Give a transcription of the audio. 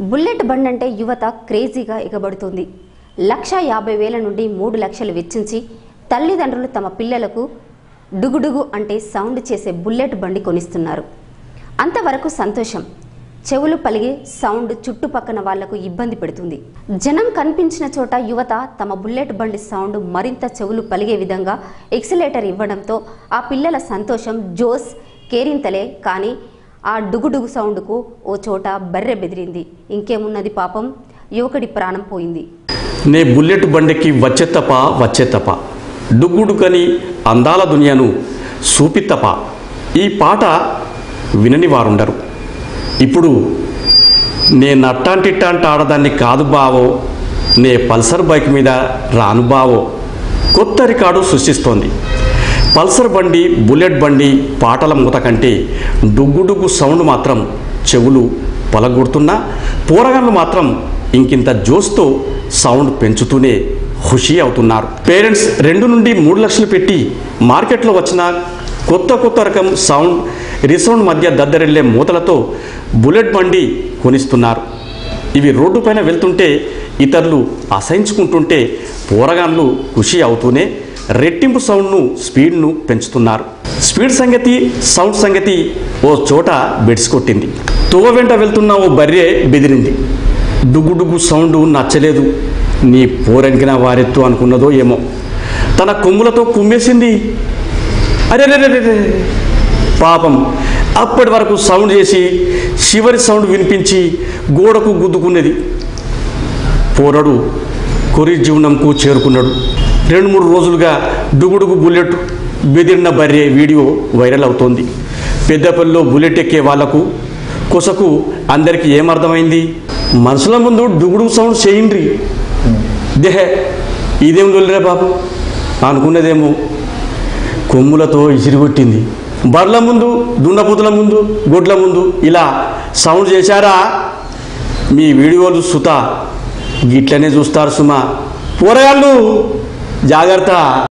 Bullet bund అంటే యువత క్రేజీగా ఎగబడుతుంది లక్ష యాభై వేల నుండి మూడు లక్షలు వెచ్చించి తల్లిదండ్రులు తమ పిల్లలకు డుగుడుగు అంటే సౌండ్ చేసే బుల్లెట్ బండి కొనిస్తున్నారు అంతవరకు సంతోషం చెవులు పలిగే సౌండ్ చుట్టుపక్కన వాళ్లకు ఇబ్బంది పెడుతుంది జనం కనిపించిన చోట యువత తమ బుల్లెట్ బండి సౌండ్ మరింత చెవులు పలిగే విధంగా ఎక్సిలేటర్ ఇవ్వడంతో ఆ పిల్లల సంతోషం జోస్ కేరింతలే కానీ ఆ డుగుడుగు సౌండ్కు ఓ చోట బర్రె బెదిరింది ఇంకేమున్నది పాపం యువకుడి ప్రాణం పోయింది నే బుల్లెట్ బండికి వచ్చేత్తప వచ్చేత్తప డుగ్గుడుకని అందాల దునియాను సూపిత్తప ఈ పాట వినని వారుండరు ఇప్పుడు నేను అట్టాంటిట్టాంట ఆడదాన్ని కాదు బావో నే పల్సర్ బైక్ మీద రాను బావో కొత్త రికార్డు సృష్టిస్తోంది పల్సర్ బండి బుల్లెట్ బండి పాటల మూత కంటే డుగ్గుడుగ్గు సౌండ్ మాత్రం చెవులు పలగొడుతున్నా పోరగాళ్ళు మాత్రం ఇంకింత జోస్తో సౌండ్ పెంచుతూనే ఖుషి అవుతున్నారు పేరెంట్స్ రెండు నుండి మూడు లక్షలు పెట్టి మార్కెట్లో వచ్చిన కొత్త కొత్త రకం సౌండ్ రిసౌండ్ మధ్య దద్దరిల్లే మూతలతో బుల్లెట్ బండి కొనిస్తున్నారు ఇవి రోడ్డు పైన వెళ్తుంటే ఇతరులు అసహించుకుంటుంటే పోరగాన్లు ఖుషి అవుతూనే రెట్టింపు సౌండ్ను స్పీడ్ను పెంచుతున్నారు స్పీడ్ సంగతి సౌండ్ సంగతి ఓ చోట బెడిసికొట్టింది తువ వెంట వెళ్తున్న ఓ బర్రె బెదిరింది డుగ్గుడుగ్గు సౌండ్ నచ్చలేదు నీ పోరంకిన వారెత్తు అనుకున్నదో ఏమో తన కొమ్ములతో కుమ్మేసింది అరే రే రే రే రే. పాపం అప్పటి వరకు సౌండ్ చేసి చివరి సౌండ్ వినిపించి గోడకు గుద్దుకున్నది పోరడు కొరి జీవనంకు చేరుకున్నాడు రెండు మూడు రోజులుగా డుగుడుగు బుల్లెట్ బెదిరిన బర్రె వీడియో వైరల్ అవుతోంది పెద్దపల్లిలో బుల్లెట్ ఎక్కే వాళ్లకు కొసకు అందరికీ ఏమర్థమైంది మనుషుల ముందు డుగుడుగు సౌండ్ చేయండ్రి దేహే ఇదేం లొల్లిరా బాబు అనుకున్నదేమో కొమ్ములతో ఇసిరిగొట్టింది బర్ల ముందు దున్నపోతుల ముందు గొడ్ల ముందు ఇలా సౌండ్ చేశారా మీ వీడియోలు సుత గిట్లనే చూస్తారు సుమా పోరగాళ్ళు జాగ్రత్త